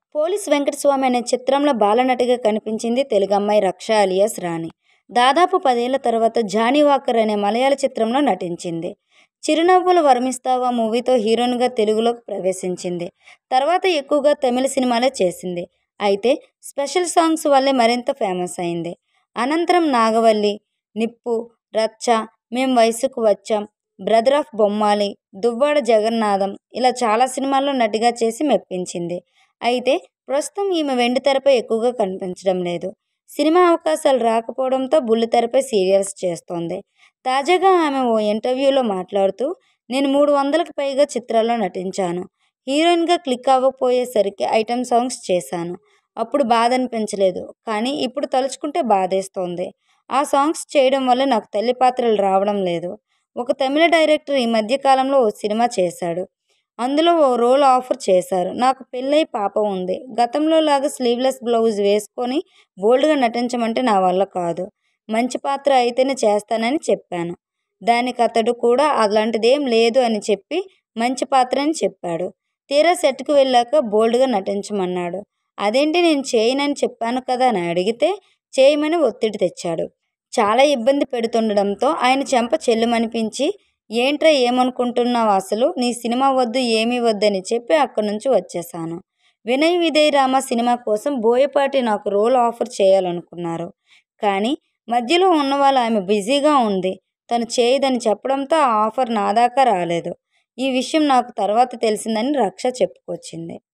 police Venkataswamy అనే చిత్రంలో బాలనటిగా కనిపించింది తెలుగు అమ్మాయి రక్ష అలియాస్ రాణి దాదాపు పదేళ్ల తర్వాత జానీ వాకర్ అనే మలయాళ చిత్రంలో నటించింది చిరునవ్వులు వర్మిస్తావా మూవీతో హీరోయిన్గా తెలుగులోకి ప్రవేశించింది తర్వాత ఎక్కువగా తమిళ సినిమాలే చేసింది అయితే స్పెషల్ సాంగ్స్ వల్లే మరింత ఫేమస్ అయింది అనంతరం నాగవల్లి నిప్పు రచ్చ మేం వయసుకు వచ్చాం బ్రదర్ ఆఫ్ బొమ్మాలి దువ్వాడ జగన్నాథం ఇలా చాలా సినిమాల్లో నటిగా చేసి మెప్పించింది అయితే ప్రస్తుతం ఈమె వెండితెరపై ఎక్కువగా కనిపించడం లేదు సినిమా అవకాశాలు రాకపోవడంతో బుల్లితెరపై సీరియల్స్ చేస్తోంది తాజాగా ఆమె ఓ ఇంటర్వ్యూలో మాట్లాడుతూ నేను మూడు వందలకు పైగా చిత్రాల్లో నటించాను హీరోయిన్గా క్లిక్ అవ్వకపోయేసరికి ఐటమ్ సాంగ్స్ చేశాను అప్పుడు బాధ అనిపించలేదు కానీ ఇప్పుడు తలుచుకుంటే బాధేస్తోంది ఆ సాంగ్స్ చేయడం వల్ల నాకు తల్లి పాత్రలు రావడం లేదు ఒక తమిళ డైరెక్టర్ ఈ మధ్య కాలంలో ఓ సినిమా చేశాడు అందులో ఓ రోల్ ఆఫర్ చేశారు నాకు పెళ్ళై పాప ఉంది గతంలో లాగా స్లీవ్లెస్ బ్లౌజ్ వేసుకొని బోల్డ్గా నటించమంటే నా వల్ల కాదు మంచి పాత్ర అయితేనే చేస్తానని చెప్పాను దానికి అతడు కూడా అలాంటిదేం లేదు అని చెప్పి మంచి పాత్ర అని చెప్పాడు తీరా సెట్కి వెళ్ళాక బోల్డ్గా నటించమన్నాడు అదేంటి నేను చేయనని చెప్పాను కదా అని అడిగితే చేయమని ఒత్తిడి తెచ్చాడు చాలా ఇబ్బంది పెడుతుండడంతో ఆయన చెంప చెల్లుమనిపించి ఏంట్రా ఏమనుకుంటున్నావు అసలు నీ సినిమా వద్దు ఏమీ వద్దని చెప్పి అక్కడి నుంచి వచ్చేసాను వినయ్ విజయ్ రామ సినిమా కోసం బోయపాటి నాకు రోల్ ఆఫర్ చేయాలనుకున్నారు కానీ మధ్యలో ఉన్న వాళ్ళు ఆమె బిజీగా ఉంది తను చేయదని చెప్పడంతో ఆ ఆఫర్ నా దాకా రాలేదు ఈ విషయం నాకు తర్వాత తెలిసిందని రక్ష చెప్పుకొచ్చింది